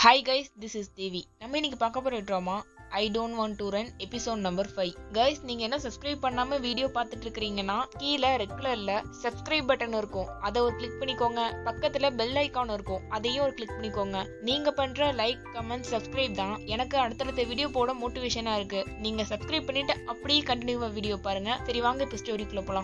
hi guys this is Devi நம்ம இன்னைக்கு பார்க்க போகிற drama I don't want to run episode number five guys நீங்கள் என்ன சப்ஸ்கிரைப் பண்ணாமல் வீடியோ பார்த்துட்டு இருக்கிறீங்கன்னா கீழே ரெட் கலரில் சப்ஸ்கிரைப் பட்டன் இருக்கும் அதை ஒரு கிளிக் பண்ணிக்கோங்க பக்கத்தில் பெல் ஐக்கான் இருக்கும் அதையும் ஒரு கிளிக் பண்ணிக்கோங்க நீங்கள் பண்ணுற லைக் கமெண்ட் சப்ஸ்கிரைப் தான் எனக்கு அடுத்தடுத்த வீடியோ போட மோட்டிவேஷனாக இருக்குது நீங்கள் சப்ஸ்கிரைப் பண்ணிவிட்டு அப்படியே கண்டினியூவாக வீடியோ பாருங்கள் சரி வாங்க இப்போ ஸ்டோரிக்குள்ளே போகலாம்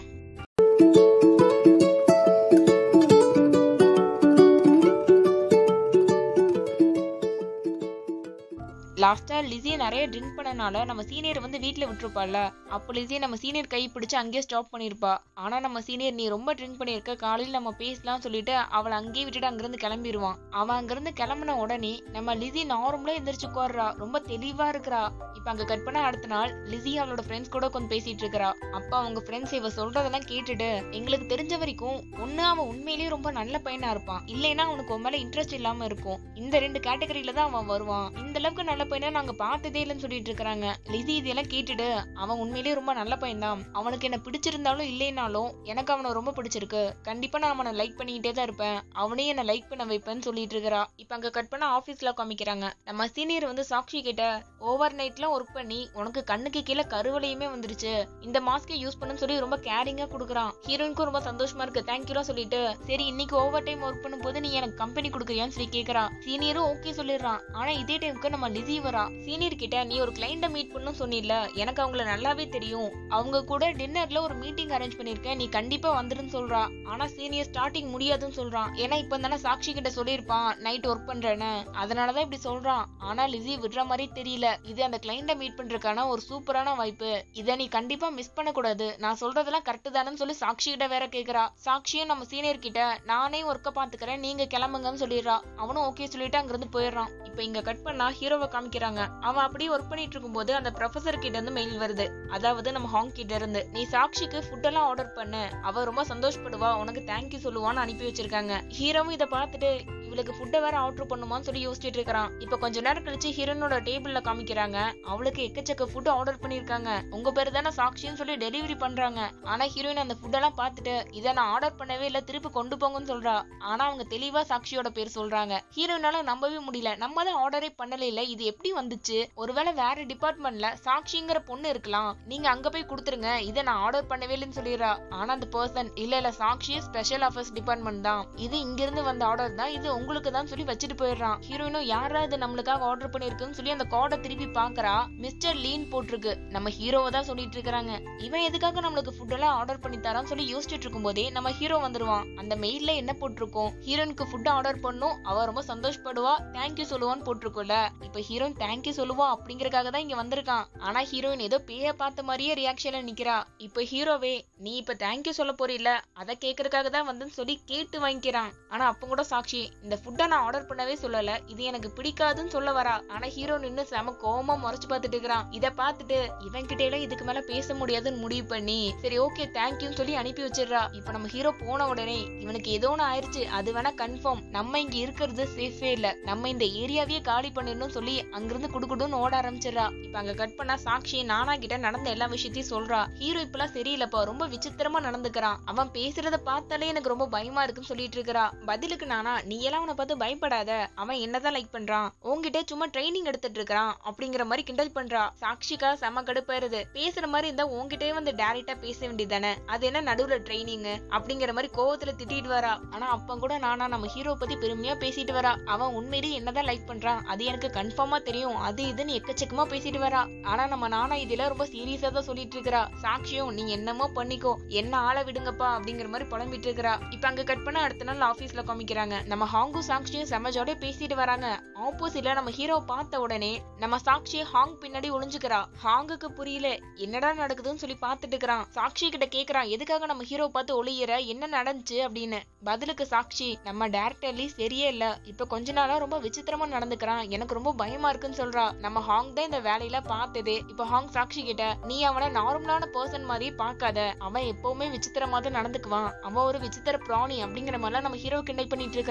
லாஸ்டா லிஸியை நிறைய ட்ரிங்க் பண்ணனால நம்ம சீனியர் வந்து வீட்ல விட்டுருப்பாள்ல அப்போ லிஸியை நம்ம சீனியர் கை பிடிச்சு அங்கேயே ஸ்டாப் பண்ணிருப்பா ஆனா நம்ம சீனியர் நீ ரொம்ப ட்ரிங்க் பண்ணியிருக்க காலையில் நம்ம பேசலாம் சொல்லிட்டு அவளை அங்கேயே விட்டுட்டு அங்கிருந்து கிளம்பிடுவான் அவன் அங்கிருந்து கிளம்பின உடனே நம்ம லிஸி நார்மலா எந்திரிச்சு உட்கார்றா ரொம்ப தெளிவா இருக்கிறா இப்ப அங்க கட் பண்ண அடுத்த நாள் லிஸி அவளோட ஃப்ரெண்ட்ஸ் கூட கொஞ்சம் பேசிட்டு இருக்கிறா அப்ப அவங்க ஃப்ரெண்ட்ஸ் இவ சொல்றதெல்லாம் கேட்டுட்டு எங்களுக்கு தெரிஞ்ச வரைக்கும் ஒண்ணு அவன் உண்மையிலேயே ரொம்ப நல்ல பையனா இருப்பான் இல்லைன்னா அவனுக்கு உன் மேல இன்ட்ரெஸ்ட் இல்லாம இருக்கும் இந்த ரெண்டு கேட்டகரியில தான் அவன் வருவான் இந்த அளவுக்கு நல்ல பையனை நாங்க பார்த்ததே இல்லைன்னு சொல்லிட்டு இருக்காங்க லிசி இதெல்லாம் கேட்டுட்டு அவன் உண்மையிலேயே ரொம்ப நல்ல பையன் தான் அவனுக்கு என்ன பிடிச்சிருந்தாலும் இல்லைனாலும் எனக்கு அவனை ரொம்ப பிடிச்சிருக்கு கண்டிப்பா நான் அவனை லைக் பண்ணிக்கிட்டே தான் இருப்பேன் அவனையும் என்ன லைக் பண்ண வைப்பேன்னு சொல்லிட்டு இருக்கிறா இப்ப அங்க கட் பண்ண ஆபீஸ்ல காமிக்கிறாங்க நம்ம சீனியர் வந்து சாக்ஷி கிட்ட ஓவர் நைட்லாம் ஒர்க் பண்ணி உனக்கு கண்ணுக்கு கீழே கருவலையுமே வந்துருச்சு இந்த மாஸ்கை யூஸ் பண்ணுன்னு சொல்லி ரொம்ப கேரிங்கா கொடுக்குறான் ஹீரோயினுக்கும் ரொம்ப சந்தோஷமா இருக்கு தேங்க்யூலாம் சொல்லிட்டு சரி இன்னைக்கு ஓவர் டைம் ஒர்க் பண்ணும் போது நீ எனக்கு கம்பெனி கொடுக்குறியான்னு சொல்லி கேக்குறா சீனியரும் ஓகே சொல்லிடுறான் ஆனா இதே டைமுக்கு நம்ம லிசி வரா சீனியர் கிட்ட நீ ஒரு கிளைண்ட மீட் பண்ணும் சொன்னில எனக்கு அவங்கள நல்லாவே தெரியும் அவங்க கூட டின்னர்ல ஒரு மீட்டிங் அரேஞ்ச் பண்ணிருக்கேன் நீ கண்டிப்பா வந்துருன்னு சொல்றா ஆனா சீனியர் ஸ்டார்டிங் முடியாதுன்னு சொல்றான் ஏன்னா இப்ப தானே சாக்ஷி கிட்ட சொல்லியிருப்பான் நைட் ஒர்க் பண்றேன்னு அதனாலதான் இப்படி சொல்றான் ஆனா லிசி விடுற மாதிரி தெரியல இது அந்த கிளைண்ட மீட் பண்றதுக்கான ஒரு சூப்பரான வாய்ப்பு இதை நீ கண்டிப்பா மிஸ் பண்ண கூடாது நான் சொல்றதெல்லாம் கரெக்ட் தானேன்னு சொல்லி சாக்ஷி கிட்ட வேற கேக்குறா சாக்ஷியும் நம்ம சீனியர் கிட்ட நானே ஒர்க்க பாத்துக்கிறேன் நீங்க கிளம்புங்கன்னு சொல்லிடுறா அவனும் ஓகே சொல்லிட்டு அங்கிருந்து போயிடுறான் இப்ப இங்க கட் பண்ணா ஹீரோவை காமிக்கிறாங்க அவன் அப்படியே ஒர்க் பண்ணிட்டு இருக்கும்போது அந்த ப்ரொஃபசர் கிட்ட இருந்து மெயில் வருது அதாவது நம்ம ஹாங் கிட்ட இருந்து நீ சாக்ஷிக்கு ஃபுட் எல்லாம் ஆர்டர் பண்ணு அவ ரொம்ப சந்தோஷப்படுவா உனக்கு தேங்க்யூ சொல்லுவான்னு அனுப்பி வச்சிருக்காங்க ஹீரோவும் இதை பார்த்துட்டு இவளுக்கு ஃபுட்டை வேற ஆர்டர் பண்ணுமான்னு சொல்லி யோசிச்சுட்டு இருக்கிறான் இப்ப கொஞ்ச நேரம் கழிச்சு ஹீரோனோட டேபிள்ல காமிக்கிறாங்க அவளுக்கு எக்கச்சக்க ஃபுட் ஆர்டர் பண்ணிருக்காங்க உங்க பேரு தானே சாக்ஷின்னு சொல்லி டெலிவரி பண்றாங்க ஆனா ஹீரோயின் அந்த ஃபுட்டெல்லாம் பார்த்துட்டு இதை நான் ஆர்டர் பண்ணவே இல்ல திருப்பி கொண்டு போங்கன்னு சொல்றா ஆனா அவங்க தெளிவா சாக்ஷியோட பேர் சொல்றாங்க ஹீரோயினால நம்பவே முடியல நம்ம தான் ஆர்டரே பண்ணல இல்ல இது எப்படி வந்துச்சு ஒருவேளை வேற டிபார்ட்மெண்ட்ல சாக்ஷிங்கிற பொண்ணு இருக்கலாம் நீங்க அங்க போய் கொடுத்துருங்க இதை நான் ஆர்டர் பண்ணவே இல்லைன்னு சொல்லிடுறா ஆனா அந்த பர்சன் இல்ல இல்ல சாக்ஷி ஸ்பெஷல் அஃபேர்ஸ் டிபார்ட்மெண்ட் தான் இது இங்க இருந்து வந்த ஆர்டர் தான் இது உங்களுக்கு தான் சொல்லி வச்சுட்டு போயிடுறான் ஹீரோயினும் யாரா இது நம்மளுக்காக ஆர்டர் பண்ணிருக்குன்னு சொல்லி அந்த கார்டை திருப்பி பாக்குறா மிஸ்டர் லீன் போட்டிருக்கு நம்ம ஹீரோவை தான் சொல்லிட்டு இருக்காங்க இவன் எதுக்காக நம்மளுக்கு ஃபுட் எல்லாம் ஆர்டர் பண்ணி தரான்னு சொல்லி யோசிச்சுட்டு இருக்கும் போதே நம்ம ஹீரோ வந்துருவான் அந்த மெயில்ல என்ன போட்டிருக்கோம் ஹீரோனுக்கு ஃபுட் ஆர்டர் பண்ணும் அவ ரொம்ப சந்தோஷப்படுவா தேங்க்யூ சொல்லுவான்னு போட்டிருக்கோம்ல இப்ப ஹீரோயின் தேங்க்யூ சொல்லுவா அப்படிங்கறக்காக தான் இங்க வந்திருக்கான் ஆனா ஹீரோயின் ஏதோ பேய பார்த்த மாதிரியே ரியாக்ஷன்ல நிக்கிறா இப்ப ஹீரோவே நீ இப்ப தேங்க்யூ சொல்ல போறீல அதை கேக்குறதுக்காக தான் வந்து சொல்லி கேட்டு வாங்கிக்கிறான் ஆனா அப்ப கூட சாட்சி இந்த ஃபுட்டை நான் ஆர்டர் பண்ணவே சொல்லல இது எனக்கு பிடிக்காதுன்னு சொல்ல வரா ஆனா ஹீரோ நின்னு செம கோவமா முறைச்சு பார்த்துட்டு இருக்கிறான் இத பார்த்துட்டு இவன் கிட்ட எல்லாம் இதுக்கு மேல பேச முடியாதுன்னு முடிவு பண்ணி சரி ஓகே தேங்க்யூன்னு சொல்லி அனுப்பி வச்சிடுறா இப்ப நம்ம ஹீரோ போன உடனே இவனுக்கு ஏதோ ஒண்ணு ஆயிருச்சு அது வேணா கன்ஃபார்ம் நம்ம இங்க இருக்கிறது சேஃபே இல்ல நம்ம இந்த ஏரியாவே காலி பண்ணிடணும் சொல்லி அங்கிருந்து குடுகுடுன்னு ஓட ஆரம்பிச்சிடுறா இப்ப அங்க கட் பண்ணா சாட்சி நானா கிட்ட நடந்த எல்லா விஷயத்தையும் சொல்றா ஹீரோ இப்பெல்லாம் சரியில்லப்பா ரொம்ப விசித்திரமா நடந்துக்கிறான் அவன் பேசுறத பார்த்தாலே எனக்கு ரொம்ப பயமா இருக்குன்னு சொல்லிட்டு இருக்கிறா பதிலுக்கு நானா நீ எல்லாம் அவனை பார்த்து பயப்படாத அவன் என்னதான் லைக் பண்றான் உன்கிட்ட சும்மா ட்ரைனிங் எடுத்துட்டு இருக்கிறான் அப்படிங்கிற மாதிரி கிண்டல் பண்றா சாக்ஷிக்கா செம கடுப்பாயிருது பேசுற மாதிரி இருந்தா உன்கிட்டயே வந்து டைரக்டா பேச வேண்டியதானே அது என்ன நடுவுல ட்ரைனிங் அப்படிங்கிற மாதிரி கோவத்துல திட்டிட்டு வரா ஆனா அப்ப கூட நானா நம்ம ஹீரோ பத்தி பெருமையா பேசிட்டு வரா அவன் உண்மையிலேயே என்னதான் லைக் பண்றான் அது எனக்கு கன்ஃபார்மா தெரியும் அது இதுன்னு எக்கச்சக்கமா பேசிட்டு வரா ஆனா நம்ம நானா இதுல ரொம்ப சீரியஸா தான் சொல்லிட்டு இருக்கிறா சாட்சியும் நீ என்னமோ பண்ணிக்கோ என்ன ஆள விடுங்கப்பா அப்படிங்கிற மாதிரி புலம்பிட்டு இருக்கிறா இப்ப அங்க கட் பண்ண அடுத்த நாள் ஆபீஸ்ல காமிக்கிறாங்க நம்ம ஹாங்கு சாக்ஷியும் செம ஜாலியா பேசிட்டு வராங்க ஆப்போசிட்ல நம்ம ஹீரோ பார்த்த உடனே நம்ம சாக்ஷி ஹாங் பின்னாடி ஒளிஞ்சுக்கிறா ஹாங்குக்கு புரியல என்னடா நடக்குதுன்னு சொல்லி பார்த்துட்டு இருக்கிறான் சாக்ஷி கிட்ட கேக்குறான் எதுக்காக நம்ம ஹீரோ பார்த்து ஒளியிற என்ன நடந்துச்சு அப்படின்னு பதிலுக்கு சாக்ஷி நம்ம டேரக்டர்லி சரியே இல்ல இப்ப கொஞ்ச நாளா ரொம்ப விசித்திரமா நடந்துக்கிறான் எனக்கு ரொம்ப பயமா இருக்குன்னு சொல்றா நம்ம ஹாங் தான் இந்த வேலையில பார்த்தது இப்ப ஹாங் சாக்ஷி கிட்ட நீ அவனை நார்மலான பர்சன் மாதிரி பார்க்காத அவன் எப்பவுமே விசித்திரமா தான் நடந்துக்குவான் அவன் ஒரு விசித்திர பிராணி அப்படிங்கிற மாதிரிலாம் நம்ம ஹீரோ கிண்டல் பண்ணிட்டு இருக்கிறான் இப்ப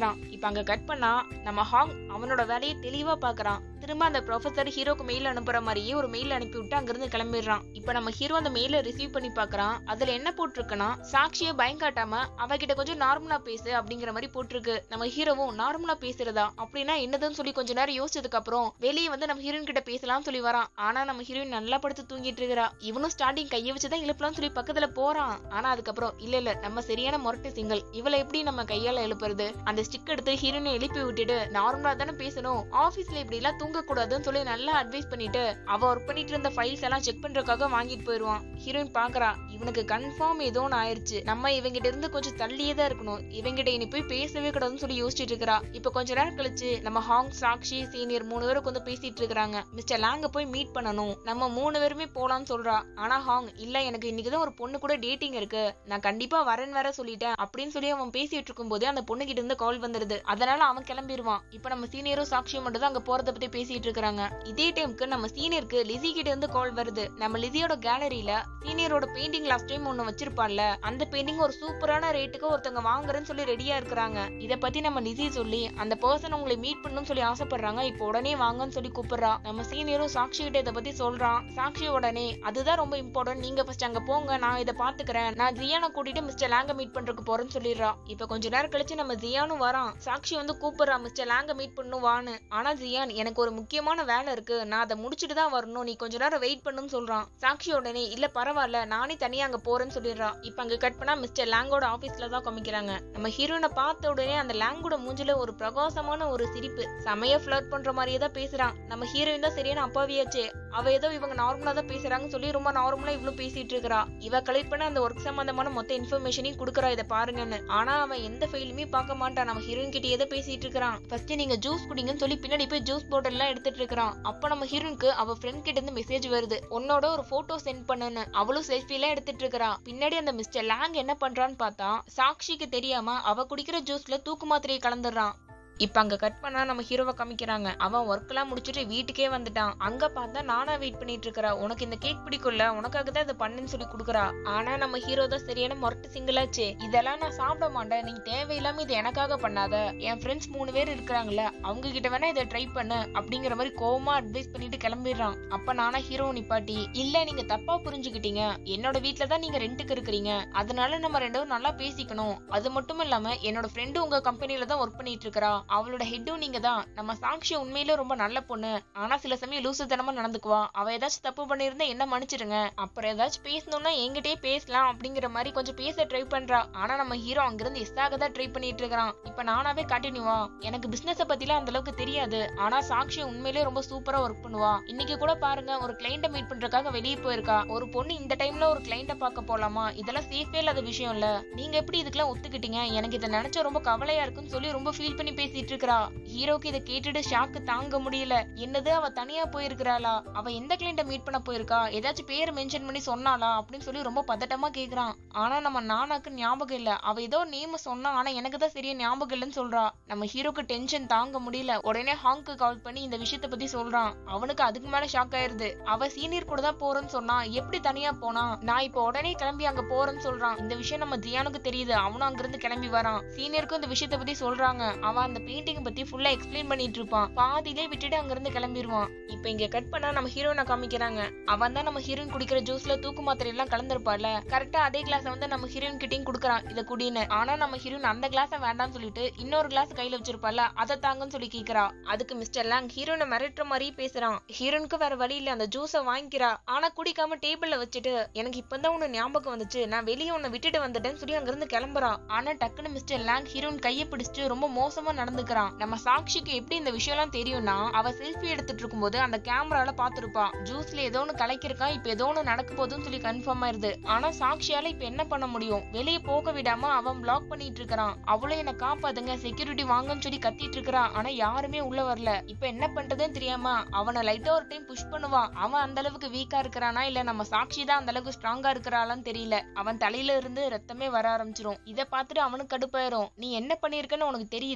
இப்ப அங்க கட் பண்ணா நம்ம ஹாங் அவனோட வேலையை தெளிவா பாக்குறான் திரும்ப அந்த ப்ரொஃபசர் ஹீரோக்கு மெயில் அனுப்புற மாதிரியே ஒரு மெயில் அனுப்பி விட்டு அங்கிருந்து கிளம்பிடுறான் இப்ப நம்ம ஹீரோ அந்த மெயில ரிசீவ் பண்ணி பாக்குறான் அதுல என்ன போட்டிருக்குன்னா சாட்சியை பயங்காட்டாம அவகிட்ட கொஞ்சம் நார்மலா பேசு அப்படிங்கிற மாதிரி போட்டிருக்கு நம்ம ஹீரோவும் நார்மலா பேசுறதா அப்படின்னா என்னதுன்னு சொல்லி கொஞ்ச நேரம் யோசிச்சதுக்கு அப்புறம் வெளியே வந்து நம்ம ஹீரோயின் கிட்ட பேசலாம்னு சொல்லி வரான் ஆனா நம்ம ஹீரோயின் நல்லா படுத்து தூங்கிட்டு இருக்கிறா இவனும் ஸ்டார்டிங் கையை வச்சுதான் இழுப்பலாம்னு சொல்லி பக்கத்துல போறான் ஆனா அதுக்கப்புறம் இல்ல இல்ல நம்ம சரியான முரட்டு சிங்கிள் இவளை எப்படி நம்ம கையால எழுப்புறது அந்த ஸ்டிக் எடுத்து ஹீரோயினை எழுப்பி விட்டுட்டு நார்மலா தானே பேசணும் ஆபீஸ்ல இப்படி எல்லாம் தூங்க கூடாதுன்னு சொல்லி நல்லா அட்வைஸ் பண்ணிட்டு அவ ஒர்க் பண்ணிட்டு இருந்த ஃபைல்ஸ் எல்லாம் செக் பண்றதுக்காக வாங்கிட்டு போயிருவான் ஹீரோயின் பாக்குறா இவனுக்கு கன்ஃபார்ம் ஏதோ ஒன்று ஆயிருச்சு நம்ம இவங்கிட்ட இருந்து கொஞ்சம் தள்ளியே தான் இருக்கணும் இவங்கிட்ட இனி போய் பேசவே கூடாதுன்னு சொல்லி யோசிச்சுட்டு இருக்கிறா இப்ப கொஞ்ச நேரம் கழிச்சு நம்ம ஹாங் சாக்ஷி சீனியர் மூணு பேரும் வந்து பேசிட்டு இருக்காங்க மிஸ்டர் லாங்க போய் மீட் பண்ணணும் நம்ம மூணு பேருமே போலாம்னு சொல்றா ஆனா ஹாங் இல்ல எனக்கு இன்னைக்குதான் ஒரு பொண்ணு கூட டேட்டிங் இருக்கு நான் கண்டிப்பா வரேன்னு வேற சொல்லிட்டேன் அப்படின்னு சொல்லி அவன் பேசிட்டு இருக்கும் போதே அந்த பொண்ணு கிட்ட இருந்து கால் வந்துருது அதனால அவன் கிளம்பிடுவான் இப்ப நம்ம சீனியரும் சாக்ஷியும் மட்டும் தான் அங்க போறத பத்தி பேசிட்டு இருக்காங்க இதே டைம்க்கு நம்ம சீனியருக்கு லிசி கிட்ட இருந்து கால் வருது நம்ம லிசியோட கேலரியில சீனியரோட பெயிண்டிங் லாஸ்ட் டைம் ஒண்ணு வச்சிருப்பான்ல அந்த பெயிண்டிங் ஒரு சூப்பரான ரேட்டுக்கு ஒருத்தவங்க வாங்குறேன்னு சொல்லி ரெடியா இருக்கிறாங்க இத பத்தி நம்ம லிசி சொல்லி அந்த பர்சன் உங்களை மீட் பண்ணணும்னு சொல்லி ஆசைப்படுறாங்க இப்போ உடனே வாங்கன்னு சொல்லி கூப்பிடுறா நம்ம சீனியரும் சாக்ஷி கிட்ட இதை பத்தி சொல்றான் சாக்ஷி உடனே அதுதான் ரொம்ப இம்பார்ட்டன்ட் நீங்க ஃபர்ஸ்ட் அங்க போங்க நான் இதை பாத்துக்கிறேன் நான் ஜியானை கூட்டிட்டு மிஸ்டர் லாங்க மீட் பண்றதுக்கு போறேன்னு சொல்லிடுறா இப்ப கொஞ்ச நேரம் கழிச்சு நம்ம ஜியானும் வரான் சாக்ஷி வந்து கூப்பிடுறா மிஸ்டர் லாங்க மீட் பண்ணும் வான்னு ஆனா ஜியான் எனக்கு ஒரு முக்கியமான வேலை இருக்கு நான் அதை முடிச்சுட்டு தான் வரணும் நீ கொஞ்ச நேரம் வெயிட் பண்ணுன்னு சொல்றான் சாக்ஷி உடனே இல்ல பரவாயில்ல நானே தனியா அங்க போறேன்னு சொல்லிடுறா இப்ப அங்க கட் பண்ணா மிஸ்டர் லாங்கோட ஆபீஸ்ல தான் காமிக்கிறாங்க நம்ம ஹீரோனை பார்த்த உடனே அந்த லாங்கோட மூஞ்சில ஒரு பிரகாசமான ஒரு சிரிப்பு செமைய ஃபிளர்ட் பண்ற மாதிரியே தான் பேசுறான் நம்ம ஹீரோயின் தான் சரியான அப்பாவியாச்சே அவ ஏதோ இவங்க நார்மலா தான் பேசுறாங்கன்னு சொல்லி ரொம்ப நார்மலா இவ்வளவு பேசிட்டு இருக்கறா இவ கலெக்ட் பண்ண அந்த ஒர்க் சம்பந்தமான மொத்த இன்ஃபர்மேஷனையும் கொடுக்குறா இதை பாருங்கன்னு ஆனா அவன் எந்த ஃபைலுமே பார்க்க மாட்டான் நம்ம ஹீரோயின் கிட்ட ஏதோ பேசிட்டு இருக்கிறான் ஃபர்ஸ்ட் நீங்க ஜூஸ் குடிங்கன்னு சொல்லி பின்னாடி போய் ஜூஸ் பாட்டில் எல்லாம் எடுத்துட்டு இருக்கிறான் அப்ப நம்ம ஹீரோயினுக்கு அவ ஃப்ரெண்ட் கிட்ட இருந்து மெசேஜ் வருது உன்னோட ஒரு போட்டோ சென்ட் பண்ணுன்னு அவளும் செல்ஃபி எல்லாம் எடுத்துட்டு இருக்கறா பின்னாடி அந்த மிஸ்டர் லாங் என்ன பண்றான்னு பார்த்தா சாக்ஷிக்கு தெரியாம அவ குடிக்கிற ஜூஸ்ல தூக்கு மாத்திரையை கலந்துடுறான் இப்ப அங்க கட் பண்ணா நம்ம ஹீரோவை காமிக்கிறாங்க அவன் ஒர்க் எல்லாம் முடிச்சுட்டு வீட்டுக்கே வந்துட்டான் அங்க பார்த்தா நானா வெயிட் பண்ணிட்டு இருக்கறா உனக்கு இந்த கேக் பிடிக்கும்ல உனக்காக தான் இதை பண்ணுன்னு சொல்லி குடுக்குறா ஆனா நம்ம ஹீரோ தான் சரியான மொரட்டு சிங்கிளாச்சே இதெல்லாம் நான் சாப்பிட மாட்டேன் நீ தேவையில்லாம இது எனக்காக பண்ணாத என் ஃப்ரெண்ட்ஸ் மூணு பேர் இருக்கிறாங்கல்ல அவங்க கிட்ட வேணா இதை ட்ரை பண்ணு அப்படிங்கிற மாதிரி கோவமா அட்வைஸ் பண்ணிட்டு கிளம்பிடுறான் அப்ப நானா ஹீரோ நிப்பாட்டி இல்ல நீங்க தப்பா புரிஞ்சுக்கிட்டீங்க என்னோட வீட்ல தான் நீங்க ரெண்டுக்கு இருக்கிறீங்க அதனால நம்ம ரெண்டு பேரும் நல்லா பேசிக்கணும் அது மட்டும் இல்லாம என்னோட ஃப்ரெண்டு உங்க கம்பெனில தான் ஒர்க் பண்ணிட்டு இருக்கறா அவளோட ஹெட்டும் நீங்க தான் நம்ம சாக்ஷி உண்மையிலே ரொம்ப நல்ல பொண்ணு ஆனா சில சமயம் லூசுத்தனமா நடந்துக்குவா அவ ஏதாச்சும் தப்பு பண்ணியிருந்தா என்ன மன்னிச்சிருங்க அப்புறம் ஏதாச்சும் பேசணும்னா என்கிட்டயே பேசலாம் அப்படிங்கிற மாதிரி கொஞ்சம் பேச ட்ரை பண்றா ஆனா நம்ம ஹீரோ அங்கிருந்து எஸ்ஸாக தான் ட்ரை பண்ணிட்டு இருக்கிறான் இப்ப நானாவே கண்டினியூவா எனக்கு பிசினஸ் பத்திலாம் அந்த அளவுக்கு தெரியாது ஆனா சாக்ஷி உண்மையிலே ரொம்ப சூப்பரா ஒர்க் பண்ணுவா இன்னைக்கு கூட பாருங்க ஒரு கிளைண்ட மீட் பண்றதுக்காக வெளியே போயிருக்கா ஒரு பொண்ணு இந்த டைம்ல ஒரு கிளைண்ட பார்க்க போலாமா இதெல்லாம் சேஃபே இல்லாத விஷயம் இல்ல நீங்க எப்படி இதுக்கெல்லாம் ஒத்துக்கிட்டீங்க எனக்கு இதை நினைச்சா ரொம்ப கவலையா இருக்குன்னு சொல்லி ரொம்ப ஃபீல் பண்ணி பேசிட்டு இருக்கா ஹீரோக்கு இதை கேட்டுட்டு ஷாக்கு தாங்க முடியல என்னது அவ தனியா போயிருக்கிறாளா அவ எந்த கிளைண்ட மீட் பண்ண போயிருக்கா ஏதாச்சும் பேர் மென்ஷன் பண்ணி சொன்னாளா அப்படின்னு சொல்லி ரொம்ப பதட்டமா கேக்குறான் ஆனா நம்ம நானாக்கு ஞாபகம் இல்ல அவ ஏதோ நேம் சொன்னா ஆனா எனக்கு தான் சரியா ஞாபகம் இல்லைன்னு சொல்றா நம்ம ஹீரோக்கு டென்ஷன் தாங்க முடியல உடனே ஹாங்க்கு கால் பண்ணி இந்த விஷயத்த பத்தி சொல்றான் அவனுக்கு அதுக்கு மேல ஷாக் ஆயிருது அவ சீனியர் கூட தான் போறேன்னு சொன்னா எப்படி தனியா போனா நான் இப்போ உடனே கிளம்பி அங்க போறேன்னு சொல்றான் இந்த விஷயம் நம்ம ஜியானுக்கு தெரியுது அவனும் அங்கிருந்து கிளம்பி வரான் சீனியருக்கும் இந்த விஷயத்த பத்தி சொல்றாங்க அவன் அந்த பெயிண்டிங் பத்தி ஃபுல்லா எக்ஸ்பிளைன் பண்ணிட்டு இருப்பான் பாதியிலே விட்டுட்டு அங்கிருந்து கிளம்பிடுவான் இப்போ இங்க கட் பண்ணா நம்ம ஹீரோனை காமிக்கிறாங்க அவன் தான் நம்ம ஹீரோயின் குடிக்கிற ஜூஸ்ல தூக்கு மாத்திரை எல்லாம் கலந்துருப்பால கரெக்டா அதே கிளாஸ் வந்து நம்ம ஹீரோயின் கிட்டயும் குடுக்குறான் இத குடின்னு ஆனா நம்ம ஹீரோயின் அந்த கிளாஸ வேண்டாம்னு சொல்லிட்டு இன்னொரு கிளாஸ் கையில வச்சிருப்பால அதை தாங்கன்னு சொல்லி கேக்குறா அதுக்கு மிஸ்டர் லாங் ஹீரோனை மிரட்டுற மாதிரி பேசுறான் ஹீரோனுக்கு வேற வழி இல்ல அந்த ஜூஸை வாங்கிக்கிறா ஆனா குடிக்காம டேபிள்ல வச்சுட்டு எனக்கு இப்பதான் உன்ன ஞாபகம் வந்துச்சு நான் வெளியே உன்னை விட்டுட்டு வந்துட்டேன்னு சொல்லி அங்கிருந்து கிளம்புறான் ஆனா டக்குன்னு மிஸ்டர் லாங் ஹீரோயின் கையை பிடிச்சிட்டு ரொம்ப மோசமா நடந்துக்கிறான் நம்ம சாக்ஷிக்கு எப்படி இந்த விஷயம் எல்லாம் தெரியும்னா அவ செல்ஃபி எடுத்துட்டு இருக்கும்போது அந்த கேமரால பாத்துருப்பா ஜூஸ்ல ஏதோ ஒண்ணு கலக்கிருக்கா இப்ப ஏதோ ஒண்ணு நடக்க போகுதுன்னு சொல்லி கன்ஃபார்ம் ஆயிருது ஆனா சாக்ஷியால இப்ப என்ன பண்ண முடியும் வெளியே போக விடாம அவன் பிளாக் பண்ணிட்டு இருக்கிறான் அவளும் என்ன காப்பாத்துங்க செக்யூரிட்டி வாங்கன்னு சொல்லி கத்திட்டு இருக்கிறா ஆனா யாருமே உள்ள வரல இப்ப என்ன பண்றதுன்னு தெரியாம அவனை லைட்டா ஒரு டைம் புஷ் பண்ணுவான் அவன் அந்த அளவுக்கு வீக்கா இருக்கிறானா இல்ல நம்ம சாட்சி தான் அந்த அளவுக்கு ஸ்ட்ராங்கா இருக்கிறாளான்னு தெரியல அவன் தலையில இருந்து ரத்தமே வர ஆரம்பிச்சிரும் இத பார்த்துட்டு அவனுக்கு கடுப்பாயிரும் நீ என்ன பண்ணிருக்கன்னு உனக்கு தெரியுதா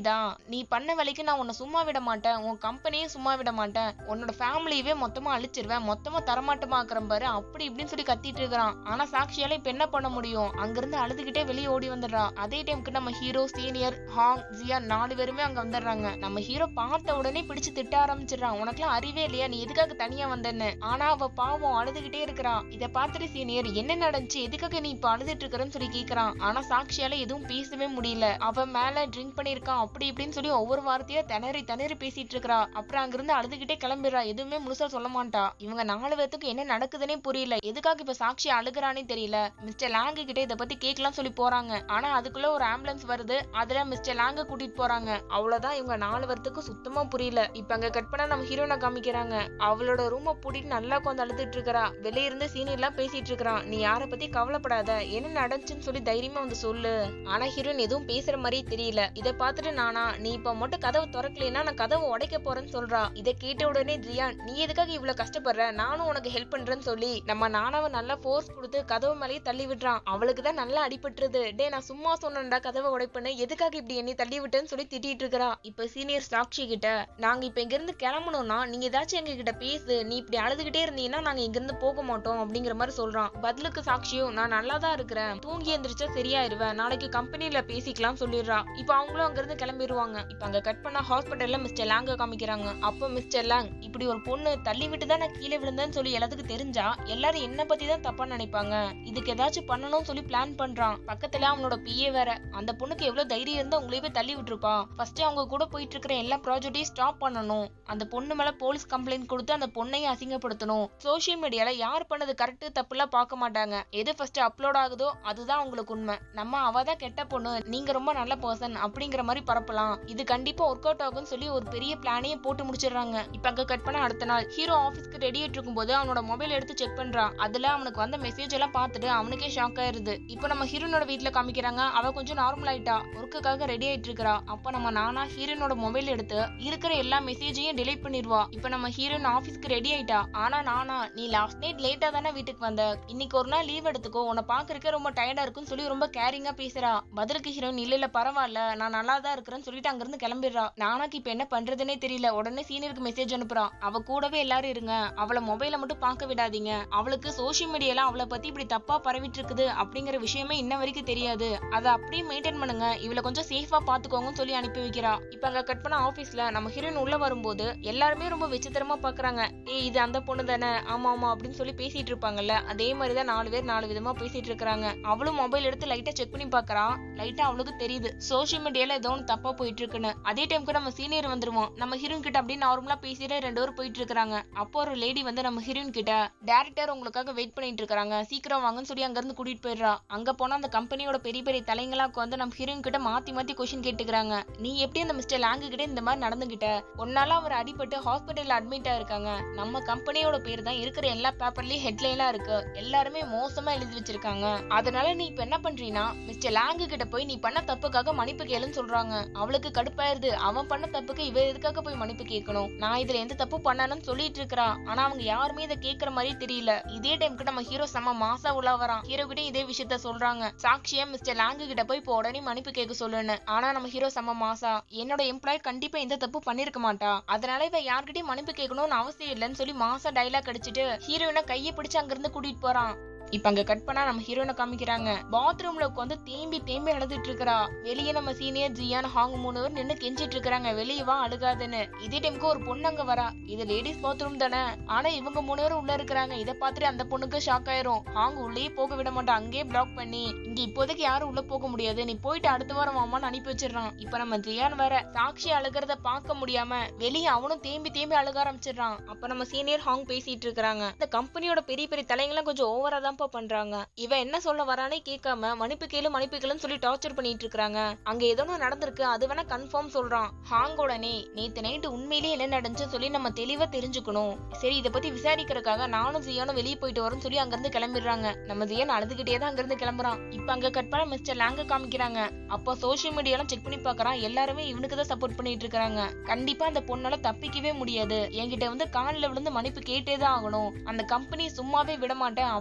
நீ பண்ண வேலைக்கு நான் உன்னை சும்மா விட மாட்டேன் உன் கம்பெனியும் சும்மா விட மாட்டேன் உன்னோட ஃபேமிலியவே மொத்தமா அழிச்சிருவேன் மொத்தமா தரமாட்டமாக்குறேன் பாரு அப்படி இப்படின்னு சொல்லி கத்திட்டு இருக்கிறான் ஆனா சாக்ஷியால இப்ப என்ன பண்ண முடியும் அங்கிருந்து அழுதுகிட்டே வெளியே ஓடி வந்துடுறா அதே டைம்க்கு நம்ம ஹீரோ சீனியர் ஹாங் ஜியா நாலு பேருமே அங்க வந்துடுறாங்க நம்ம ஹீரோ பார்த்த உடனே பிடிச்சு திட்ட ஆரம்பிச்சிடுறான் உனக்குலாம் அறிவே இல்லையா நீ எதுக்காக தனியா வந்தேன்னு ஆனா அவ பாவம் அழுதுகிட்டே இருக்கிறா இத பார்த்துட்டு சீனியர் என்ன நடந்துச்சு எதுக்காக நீ இப்ப அழுதுட்டு இருக்கிறன்னு சொல்லி கேக்குறான் ஆனா சாக்ஷியால எதுவும் பேசவே முடியல அவ மேல ட்ரிங்க் பண்ணிருக்கான் அப்படி இப்படின்னு சொல்லி ஒவ்வொரு வார்த்தையா திணறி திணறி பேசிட்டு இருக்கறா அப்புறம் அங்கிருந்து அழுதுகிட்டே கிளம்பிடுறா எதுவுமே முழுசா சொல்ல மாட்டா இவங்க நாலு பேத்துக்கு என்ன நடக்குதுன்னே புரியல எதுக்காக இப்ப சாக்ஷி அழுகுறானே தெரியல மிஸ்டர் லாங்கு கிட்ட இத பத்தி கேட்கலாம் சொல்லி போறாங்க ஆனா அதுக்குள்ள ஒரு ஆம்புலன்ஸ் வருது அதுல மிஸ்டர் லாங்க கூட்டிட்டு போறாங்க அவ்வளவுதான் இவங்க நாலு பேர்த்துக்கு சுத்தமா புரியல இப்ப அங்க கட் பண்ணா நம்ம ஹீரோனை காமிக்கிறாங்க அவளோட ரூம பூட்டிட்டு நல்லா உட்காந்து அழுதுட்டு இருக்கறா வெளிய இருந்து சீனியர் எல்லாம் பேசிட்டு இருக்கறான் நீ யார பத்தி கவலைப்படாத என்ன நடந்துச்சுன்னு சொல்லி தைரியமா வந்து சொல்லு ஆனா ஹீரோயின் எதுவும் பேசுற மாதிரியே தெரியல இத பார்த்துட்டு நானா நீ இப்ப மட்டும் கதவு திறக்கலைன்னா நான் கதவை உடைக்க போறேன்னு சொல்றா இத கேட்ட உடனே ஜியான் நீ எதுக்காக இவ்வளவு கஷ்டப்படுற நானும் உனக்கு ஹெல்ப் பண்றேன்னு சொல்லி நம்ம நானாவை நல்லா ஃபோர்ஸ் கொடுத்து கதவு மேலேயே தள்ளி விடுறான் அவளுக்கு தான் நல்லா அடிபட்டுருது டே நான் சும்மா சொன்னேன்டா கதவை உடைப்பேன்னு எதுக்காக இப்படி என்னை தள்ளி விட்டேன்னு சொல்லி திட்டிட்டு இருக்கறா இப்ப சீனியர் சாக்ஷி கிட்ட நாங்க இப்ப இங்க இருந்து கிளம்பணும்னா நீங்க ஏதாச்சும் எங்க கிட்ட பேசு நீ இப்படி அழுதுகிட்டே இருந்தீங்கன்னா நாங்க இங்க இருந்து போக மாட்டோம் அப்படிங்கிற மாதிரி சொல்றான் பதிலுக்கு சாக்ஷியும் நான் நல்லா தான் இருக்கிறேன் தூங்கி எந்திரிச்சா சரியாயிருவேன் நாளைக்கு கம்பெனில பேசிக்கலாம் சொல்லிடுறா இப்ப அவங்களும் அங்க இருந்து கிளம்பிடுவாங்க இப்ப அங்க கட் பண்ண ஹாஸ்பிட்டல்ல மிஸ்டர் லாங்க காமிக்கிறாங்க அப்போ மிஸ்டர் லாங் இப்படி ஒரு பொண்ணு தள்ளி விட்டு தான் நான் கீழே விழுந்தேன்னு சொல்லி எல்லாத்துக்கும் தெரிஞ்சா எல்லாரும் என்ன பத்தி தான் தப்பா நினைப்பாங்க இதுக்கு ஏதாச்சும் பண்ணணும்னு சொல்லி பிளான் பண்றான் பக்கத்துல அவனோட பிஏ வேற அந்த பொண்ணுக்கு எவ்வளவு தைரியம் இருந்தா உங்களையே போய் தள்ளி விட்டுருப்பா ஃபர்ஸ்ட் அவங்க கூட போயிட்டு இருக்கிற எல்லா ப்ராஜெக்டையும் ஸ்டாப் பண்ணணும் அந்த பொண்ணு மேல போலீஸ் கம்ப்ளைண்ட் கொடுத்து அந்த பொண்ணையும் அசிங்கப்படுத்தணும் சோஷியல் மீடியால யார் பண்ணது கரெக்ட் தப்புலாம் பார்க்க மாட்டாங்க எது ஃபர்ஸ்ட் அப்லோட் ஆகுதோ அதுதான் உங்களுக்கு உண்மை நம்ம அவ தான் கெட்ட பொண்ணு நீங்க ரொம்ப நல்ல பர்சன் அப்படிங்கிற மாதிரி பரப்பலாம் இது கண்டிப்பா ஒர்க் அவுட் ஆகும்னு சொல்லி ஒரு பெரிய பிளானையே போட்டு முடிச்சிடுறாங்க இப்ப அங்க கட் பண்ண அடுத்த நாள் ஹீரோ ஆபீஸ்க்கு ரெடி ஆயிட்டு இருக்கும்போது அவனோட மொபைல் எடுத்து செக் பண்றான் அதுல அவனுக்கு வந்த மெசேஜ் எல்லாம் பார்த்துட்டு அவனுக்கே ஷாக் ஆயிருது இப்போ நம்ம ஹீரோனோட வீட்ல காமிக்கிறாங்க அவ கொஞ்சம் நார்மல் ஆயிட்டா ஒர்க்குக்காக ரெடி ஆயிட்டு இருக்கறா அப்ப நம்ம நானா ஹீரோனோட மொபைல் எடுத்து இருக்கிற எல்லா மெசேஜையும் delete பண்ணிடுவா இப்ப நம்ம ஹீரோயின் ஆபீஸ்க்கு ரெடி ஆயிட்டா ஆனா நானா நீ லாஸ்ட் நைட் லேட்டா தானே வீட்டுக்கு வந்த இன்னைக்கு ஒரு நாள் லீவ் எடுத்துக்கோ உன்னை பாக்குறதுக்கே ரொம்ப டயர்டா இருக்குன்னு சொல்லி ரொம்ப கேரிங்கா பேசுறா பதிலுக்கு ஹீரோயின் இல்ல இல்ல பரவாயில்ல நான் நல்லா தான் இருக்கிறேன்னு சொல்லிட்டு அங்கிருந்து கிளம்பிடுறா நானாக்கு இப்ப என்ன பண்றதுனே தெரியல உடனே சீனியருக்கு மெசேஜ் அனுப்புறா அவ கூடவே எல்லாரும் இருங்க அவளை மொபைல மட்டும் பார்க்க விடாதீங்க அவளுக்கு சோஷியல் மீடியால அவளை பத்தி இப்படி தப்பா பரவிட்டு இருக்குது அப்படிங்கிற விஷயமே இன்ன வரைக்கும் தெரியாது அதை அப்படியே மெயின்டைன் பண்ணுங்க இவளை கொஞ்சம் சேஃபா பாத்துக்கோங்கன்னு சொல்லி அனுப்பி வைக்கிறா இப்ப அங்க கட் பண்ண ஆபீஸ்ல நம்ம ஹீரோயின் உள்ள வரும்போது எல்லாருமே ரொம்ப விசித்திரமா பாக்குறாங்க ஏய் இது அந்த பொண்ணு தானே ஆமா ஆமா அப்படின்னு சொல்லி பேசிட்டு இருப்பாங்கல்ல அதே மாதிரிதான் நாலு பேர் நாலு விதமா பேசிட்டு இருக்காங்க அவளும் மொபைல் எடுத்து லைட்டா செக் பண்ணி பாக்குறா லைட்டா அவளுக்கு தெரியுது சோஷியல் மீடியால ஏதோ ஒன்று தப்பா போயிட்டு இருக்குன்னு அதே டைம்க்கு நம்ம சீனியர் வந்துருவோம் நம்ம ஹீரோயின் கிட்ட அப்படியே நார்மலா பேசிட்டு ரெண்டு பேரும் போயிட்டு இருக்காங்க அப்போ ஒரு லேடி வந்து நம்ம ஹீரோயின் கிட்ட டேரக்டர் உங்களுக்காக வெயிட் பண்ணிட்டு இருக்காங்க சீக்கிரம் வாங்கன்னு சொல்லி அங்க இருந்து கூட்டிட்டு போயிடுறா அங்க போனா அந்த கம்பெனியோட பெரிய பெரிய தலைங்களாக்கு வந்து நம்ம ஹீரோயின் கிட்ட மாத்தி மாத்தி கொஸ்டின் கேட்டுக்கிறாங்க நீ எப்படி அந்த மிஸ்டர் லாங்கு கிட்ட இந்த மாதிரி நடந்துகிட்ட ஒன்னால அவர் அடிபட்டு ஹாஸ்பிட்டல்ல அட்மிட் ஆயிருக்காங்க நம்ம கம்பெனியோட பேர் தான் இருக்கிற எல்லா பேப்பர்லயும் ஹெட்லைனா இருக்கு எல்லாருமே மோசமா எழுதி வச்சிருக்காங்க அதனால நீ இப்ப என்ன பண்றீனா மிஸ்டர் லாங்கு கிட்ட போய் நீ பண்ண தப்புக்காக மன்னிப்பு கேளுன்னு சொல்றாங்க அவளுக்கு கடுப்பாயிருது அவன் பண்ண தப்புக்கு இவ எதுக்காக போய் மன்னிப்பு கேட்கணும் நான் இதுல எந்த தப்பு பண்ணணும்னு சொல்லிட்டு இருக்கறா ஆனா அவங்க யாருமே இதை கேக்குற மாதிரி தெரியல இதே டைம்க்கு நம்ம ஹீரோ செம்ம மாசா உள்ள வரான் ஹீரோ கிட்ட இதே விஷயத்த சொல்றாங்க சாக்ஷியா மிஸ்டர் லாங்கு கிட்ட போய் இப்போ உடனே மன்னிப்பு கேட்க சொல்லுன்னு ஆனா நம்ம ஹீரோ செம்ம மாசா என்னோட எம்ப்ளாய் கண்டிப்பா எந்த தப்பு பண்ணிருக்க மாட்டா அதனால இவ யார்கிட்டயும் மன்னிப்பு கேட்கணும்னு அவசியம் இல்லைன்னு சொல்லி மாசா டைலாக் அடிச்சிட்டு ஹீரோயினை கையை பிடிச்சு அங்கிருந்து கூட்டிட்டு போறான் இப்ப அங்க கட் பண்ணா நம்ம ஹீரோனை காமிக்கிறாங்க பாத்ரூம்ல உட்காந்து தேம்பி தேம்பி அழுதுட்டு இருக்கறா வெளியே நம்ம சீனியர் ஜியான் ஹாங் மூணு பேர் நின்னு கெஞ்சிட்டு இருக்காங்க வெளியே வா அழுகாதுன்னு இதே டைம்க்கு ஒரு பொண்ணு அங்க வரா இது லேடிஸ் பாத்ரூம் தானே ஆனா இவங்க மூணு பேரும் உள்ள இருக்கிறாங்க இத பார்த்துட்டு அந்த பொண்ணுக்கு ஷாக் ஆயிரும் ஹாங் உள்ளேயே போக விட மாட்டான் அங்கேயே பிளாக் பண்ணி இங்க இப்போதைக்கு யாரும் உள்ள போக முடியாது நீ போயிட்டு அடுத்த வாரம் வாமான்னு அனுப்பி வச்சிடறான் இப்ப நம்ம ஜியான் வேற சாக்ஷி அழுகிறத பார்க்க முடியாம வெளியே அவனும் தேம்பி தேம்பி அழுக ஆரம்பிச்சிடுறான் அப்ப நம்ம சீனியர் ஹாங் பேசிட்டு இருக்காங்க இந்த கம்பெனியோட பெரிய பெரிய தலைங்கெல்லாம் கொஞ்சம் ஓவரா தான்ப்பா பண்றாங்க இவ என்ன சொல்ல வரானே கேட்காம மன்னிப்பு கேளு மன்னிப்பு கேளுன்னு சொல்லி டார்ச்சர் பண்ணிட்டு இருக்காங்க அங்க ஏதோ ஒண்ணு நடந்திருக்கு அது வேணா கன்ஃபார்ம் சொல்றான் ஹாங் உடனே நேத்து நைட்டு உண்மையிலேயே என்ன நடந்துச்சுன்னு சொல்லி நம்ம தெளிவா தெரிஞ்சுக்கணும் சரி இத பத்தி விசாரிக்கிறதுக்காக நானும் ஜியானும் வெளியே போயிட்டு வரோம்னு சொல்லி அங்க இருந்து கிளம்பிடுறாங்க நம்ம ஜியான் அழுதுகிட்டே தான் அங்க இருந்து கிளம்புறான் இப்ப அங்க கட் பண்ண மிஸ்டர் லாங்க காமிக்கிறாங்க அப்போ சோஷியல் மீடியாலாம் செக் பண்ணி பார்க்கறான் எல்லாருமே இவனுக்கு தான் சப்போர்ட் பண்ணிட்டு இருக்காங்க கண்டிப்பா அந்த பொண்ணால தப்பிக்கவே முடியாது என்கிட்ட வந்து காலில் விழுந்து மன்னிப்பு கேட்டே தான் ஆகணும் அந்த கம்பெனி சும்மாவே விட மாட்டேன் அப்படி இப்படின்னு சொல்லி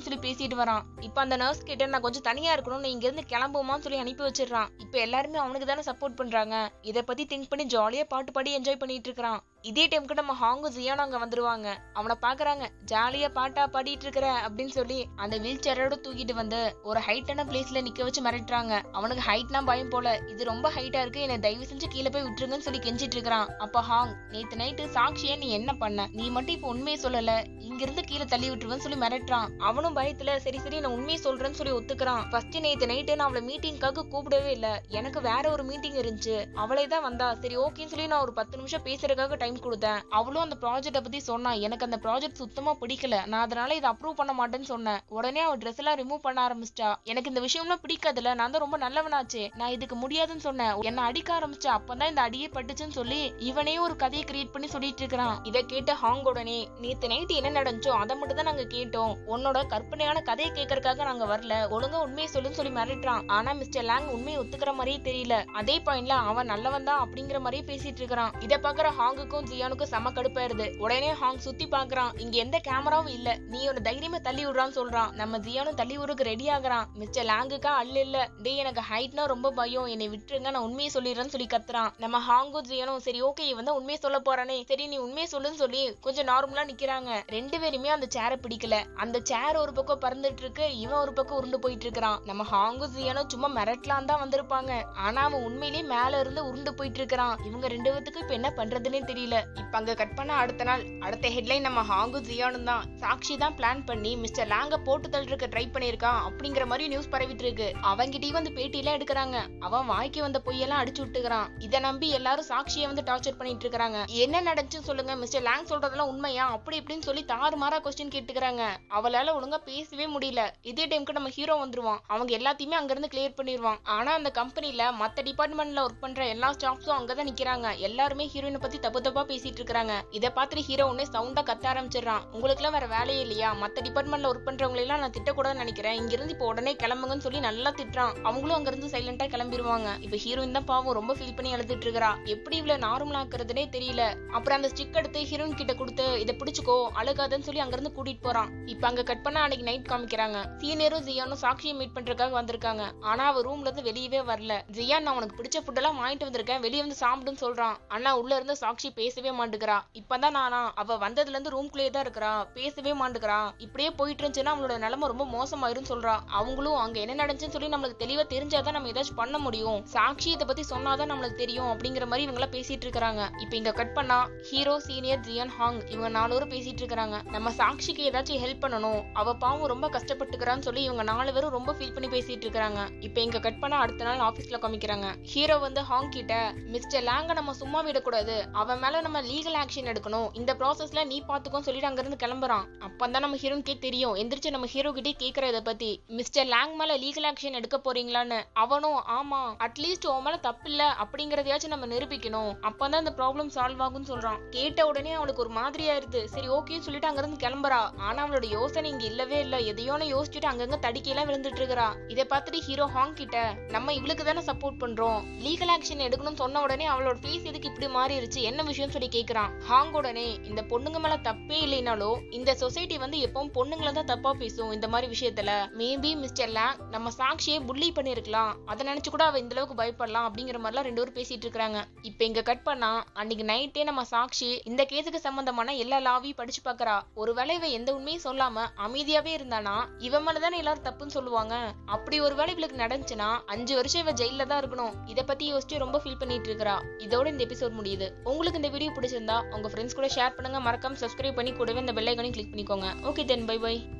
சொல்லி பேசிட்டு வரான் இப்ப அந்த நர்ஸ் கிட்ட நான் கொஞ்சம் தனியா இருக்கணும் நீ இங்க இருந்து கிளம்புமான்னு சொல்லி அனுப்பி வச்சிடுறான் இப்ப எல்லாருமே அவனுக்கு தானே சப்போர்ட் பண்றாங்க இத பத்தி திங்க் பண்ணி ஜாலியா பாட்டு பாடி என்ஜாய் பண்ணிட்டு இருக்கான் இதே டைம்க்கு நம்ம ஹாங்கு ஜியானும் அங்க வந்துருவாங்க அவனை பாக்குறாங்க ஜாலியா பாட்டா பாடிட்டு இருக்கிற அப்படின்னு சொல்லி அந்த வீல் சேரோட தூக்கிட்டு வந்து ஒரு ஹைட்டான பிளேஸ்ல நிக்க வச்சு மிரட்டுறாங்க அவனுக்கு ஹைட்னா பயம் போல இது ரொம்ப ஹைட்டா இருக்கு என்னை தயவு செஞ்சு கீழே போய் விட்டுருங்கன்னு சொல்லி கெஞ்சிட்டு இருக்கிறான் அப்ப ஹாங் நேத்து நைட்டு சாக்ஷியா நீ என்ன பண்ண நீ மட்டும் இப்ப உண்மையை சொல்லல இங்க இருந்து கீழே தள்ளி விட்டுருவேன்னு சொல்லி மிரட்டுறான் அவனும் பயத்துல சரி சரி நான் உண்மையை சொல்றேன்னு சொல்லி ஒத்துக்கிறான் ஃபர்ஸ்ட் நேத்து நைட்டு நான் அவளை மீட்டிங்காக கூப்பிடவே இல்ல எனக்கு வேற ஒரு மீட்டிங் இருந்துச்சு அவளே தான் வந்தா சரி ஓகேன்னு சொல்லி நான் ஒரு பத்து நிமிஷம் பேசுறதுக்காக டைம் கொடுத்தேன் அவளும் அந்த ப்ராஜெக்ட பத்தி சொன்னா எனக்கு அந்த ப்ராஜெக்ட் சுத்தமா பிடிக்கல நான் அதனால இதை அப்ரூவ் பண்ண மாட்டேன்னு சொன்னேன் உடனே அவ ட்ரெஸ் எல்லாம் ரிமூவ் பண்ண ஆரம்பிச்சிட்டா எனக்கு இந்த விஷயம்லாம் பிடிக்காதுல நான் தான் ரொம்ப நல்லவனாச்சே நான் இதுக்கு முடியாதுன்னு சொன்னேன் என்ன அடிக்க ஆரம்பிச்சா அப்பதான் இந்த அடியே பட்டுச்சுன்னு சொல்லி இவனே ஒரு கதையை கிரியேட் பண்ணி சொல்லிட்டு இருக்கிறான் இதை கேட்ட ஹாங் உடனே நேத்து நைட்டு என்ன நடந்துச்சோ அதை மட்டும் தான் நாங்க கேட்டோம் உன்னோட கற்பனையான கதையை கேட்கறதுக்காக நாங்க வரல ஒழுங்கா உண்மையை சொல்லுன்னு சொல்லி மிரட்டுறான் ஆனா மிஸ்டர் லாங் உண்மையை ஒத்துக்கிற மாதிரியே தெரியல அதே பாயிண்ட்ல அவன் நல்லவன் தான் அப்படிங்கிற மாதிரியே பேசிட்டு இருக்கிறான் இதை பாக்குற ஹாங்குக்கும் ஜியானுக்கும் செம கடுப்பாயிருது உடனே ஹாங் சுத்தி பாக்குறான் இங்க எந்த கேமராவும் இல்ல நீ ஒரு தைரியமா தள்ளி விடுறான்னு சொல்றான் நம்ம ஜியானும் தள்ளி விடுறதுக்கு ரெடி ஆகுறான் மிஸ்டர் லாங்குக்கா அல்ல இல்ல டேய் எனக்கு ஹைட்னா ரொம்ப பயம் என்னை விட்டுருங்க நான் உண்மையை சொல்லிடுறேன்னு சொல்லி கத்துறான் நம்ம ஹாங்கும் ஜியானும் சரி ஓகே இவன் தான் உண்மையை சொல்ல போறானே சரி நீ உண்மையை சொல்லுன்னு சொல்லி கொஞ்சம் நார்மலா நிக்கிறாங்க ரெண்டு பேருமே அந்த சேரை பிடிக்கல அந்த சேர் ஒரு பக்கம் பறந்துட்டு இருக்கு இவன் ஒரு பக்கம் உருண்டு போயிட்டு இருக்கிறான் நம்ம ஹாங்கும் ஜியானும் சும்மா மிரட்டலாம் தான் வந்திருப்பாங்க ஆனா அவன் உண்மையிலேயே மேல இருந்து உருண்டு போயிட்டு இருக்கிறான் இவங்க ரெண்டு பேத்துக்கும் இப்ப என்ன பண்றதுன்னே தெரியல இப்ப அங்க கட் பண்ண அடுத்த நாள் அடுத்த ஹெட்லைன் நம்ம ஹாங்கு ஜியானும் தான் சாக்ஷி தான் பிளான் பண்ணி மிஸ்டர் லாங்க போட்டு தள்ளுறதுக்கு ட்ரை பண்ணிருக்கான் அப்படிங்கிற மாதிரி நியூஸ் பரவிட்டு இருக்கு அவங்கிட்டயும் வந்து பேட்டி எல்லாம் எடுக்கிறாங்க அவன் வாய்க்கு வந்த பொய்யெல்லாம் அடிச்சு விட்டுக்கிறான் இதை நம்பி எல்லாரும் சாக்ஷியை வந்து டார்ச்சர் பண்ணிட்டு இருக்காங்க என்ன நடந்துச்சுன்னு சொல்லுங்க மிஸ்டர் லாங் சொல்றதெல்லாம் உண்மையா அப்படி இப்படின்னு சொல்லி தாறுமாறா கொஸ்டின் கேட்டுக்கிறாங்க அவளால ஒழுங்கா பேசவே முடியல இதே டைம்க்கு நம்ம ஹீரோ வந்துருவான் அவங்க எல்லாத்தையுமே அங்க இருந்து கிளியர் பண்ணிடுவான் ஆனா அந்த கம்பெனில மத்த டிபார்ட்மெண்ட்ல ஒர்க் பண்ற எல்லா ஸ்டாஃப்ஸும் அங்கதான் நிக்கிறாங்க எல்லாருமே ஹீரோயினை பத்தி தப்பு தப்பா பேசிட்டு இருக்காங்க இதை பார்த்துட்டு ஹீரோ உடனே சவுண்டா கத்த ஆரம்பிச்சிடுறான் உங்களுக்கு எல்லாம் வேற வேலையே இல்லையா மத்த டிபார்ட்மெண்ட்ல ஒர்க் பண்றவங்க எல்லாம் நான் திட்டக்கூடாதுன்னு நினைக்கிறேன் இங்க இருந்து இப்போ உடனே கிளம்புங்கன்னு சொல்லி நல்லா திட்டுறான் அவங்களும் அங்க இருந்து சைலண்டா கிளம்பிடுவாங்க இப்ப ஹீரோயின் தான் பாவம் ரொம்ப ஃபீல் பண்ணி அழுதுட்டு இருக்கா எப்படி இவ்வளவு நார்மல் ஆக்குறதுனே தெரியல அப்புறம் அந்த ஸ்டிக் எடுத்து ஹீரோயின் கிட்ட கொடுத்து இதை பிடிச்சுக்கோ அழுகாதன்னு சொல்லி அங்க இருந்து கூட்டிட்டு போறான் இப்ப அங்க கட் பண்ண அன்னைக்கு நைட் காமிக்கிறாங்க சீனியரும் ஜியானும் சாக்ஷியை மீட் பண்றதுக்காக வந்திருக்காங்க ஆனா அவ ரூம்ல இருந்து வெளியவே வரல ஜியான் நான் உனக்கு பிடிச்ச ஃபுட் எல்லாம் வாங்கிட்டு வந்திருக்கேன் வெளியே வந்து சாப்பிடுன்னு சொல்றான் ஆனா உள்ள இருந்து சாக்ஷி பேசவே மாட்டுக்கிறா இப்பதான் நானா அவ வந்ததுல இருந்து ரூம்குள்ளேயே தான் இருக்கிறா பேசவே மாட்டுக்கிறா இப்படியே போயிட்டு இருந்துச்சுன்னா அவளோட நிலைமை ரொம்ப மோசமாயிரும் சொல்றா அவங்களும் அங்க என்ன நடந்துச்சுன்னு சொல்லி நம்மளுக்கு தெளிவா தெரிஞ்சாதான் நம்ம ஏதாச்சும் பண்ண முடியும் சாக்ஷி இதை பத்தி சொன்னாதான் நம்மளுக்கு தெரியும் அப்படிங்கிற மாதிரி இவங்க எல்லாம் பேசிட்டு இருக்காங்க இப்ப இங்க கட் பண்ணா ஹீரோ சீனியர் ஜியன் ஹாங் இவங்க நாலு பேரும் பேசிட்டு இருக்காங்க நம்ம சாக்ஷிக்கு ஏதாச்சும் ஹெல்ப் பண்ணணும் அவ பாவம் ரொம்ப கஷ்டப்பட்டுக்கிறான்னு சொல்லி இவங்க நாலு பேரும் ரொம்ப ஃபீல் பண்ணி பேசிட்டு இருக்காங்க இப்ப இங்க கட் பண்ணா அடுத்த நாள் ஆபீஸ்ல காமிக்கிறாங்க ஹீரோ வந்து ஹாங் கிட்ட மிஸ்டர் லாங்க நம்ம சும்மா விடக்கூடாது அவன் மேல நம்ம லீகல் ஆக்ஷன் எடுக்கணும் இந்த ப்ராசஸ்ல நீ பாத்துக்கோன்னு சொல்லிட்டு அங்க இருந்து கிளம்புறான் அப்பதான் நம்ம ஹீரோனுக்கே தெரியும் எந்திரிச்சு நம்ம ஹீரோ கிட்டே கேக்குற இதை பத்தி மிஸ்டர் லாங் மேல லீகல் ஆக்ஷன் எடுக்க போறீங்களான்னு அவனும் ஆமா அட்லீஸ்ட் உன் மேல தப்பு இல்ல அப்படிங்கறதையாச்சும் நம்ம நிரூபிக்கணும் அப்பதான் இந்த ப்ராப்ளம் சால்வ் ஆகும்னு சொல்றான் கேட்ட உடனே அவளுக்கு ஒரு மாதிரியா இருது சரி ஓகேன்னு சொல்லிட்டு அங்க இருந்து கிளம்புறா ஆனா அவளோட யோசனை இங்க இல்லவே இல்ல எதையோன்னு யோசிச்சுட்டு அங்கங்க தடிக்கையெல்லாம் விழுந்துட்டு இருக்கிறா இதை பார்த்துட்டு ஹீரோ ஹாங் கிட்ட நம்ம இவளுக்கு தானே சப்போர்ட் பண்றோம் லீகல் ஆக்ஷன் எடுக்கணும்னு சொன்ன உடனே அவளோட ஃபேஸ் எதுக்கு இப்படி மாறிடுச்சு என்ன விஷயம் சொல்லி கேக்குறான் ஹாங் உடனே இந்த பொண்ணுங்க மேல தப்பே இல்லைனாலும் இந்த சொசைட்டி வந்து எப்பவும் பொண்ணுங்கள தான் தப்பா பேசும் இந்த மாதிரி விஷயத்துல மேபி மிஸ்டர் லாங் நம்ம சாக்ஷியை புள்ளி பண்ணிருக்கலாம் அதை நினைச்சு கூட அவ இந்த அளவுக்கு பயப்படலாம் அப்படிங்கிற மாதிரிலாம் ரெண்டு பேரும் பேசிட்டு இருக்காங்க இப்ப இங்க கட் பண்ணா அன்னைக்கு நைட்டே நம்ம சாக்ஷி இந்த கேஸுக்கு சம்பந்தமான எல்லா லாவையும் படிச்சு பாக்குறா ஒருவேளை இவ எந்த உண்மையும் சொல்லாம அமைதியாவே இருந்தானா இவன் மேலதானே எல்லாரும் தப்புன்னு சொல்லுவாங்க அப்படி ஒருவேளை இவளுக்கு நடந்துச்சுன்னா அஞ்சு வருஷம் இவ ஜெயில தான் இருக்கணும் இத பத்தி யோசிச்சு ரொம்ப ஃபீல் பண்ணிட்டு இருக்கா இதோட இந்த எபிசோட் முடியுது உங்களுக்கு இந்த வீடியோ பிடிச்சிருந்தா உங்க ஃப்ரெண்ட்ஸ் கூட ஷேர் பண்ணுங்க மறக்காம சப்ஸ்கிரைப் பண்ணி கூடவே இந்த பெல் ஐக்கானையும் கிளிக் பண்ணிக்கோங்க ஓகே தென் பை பை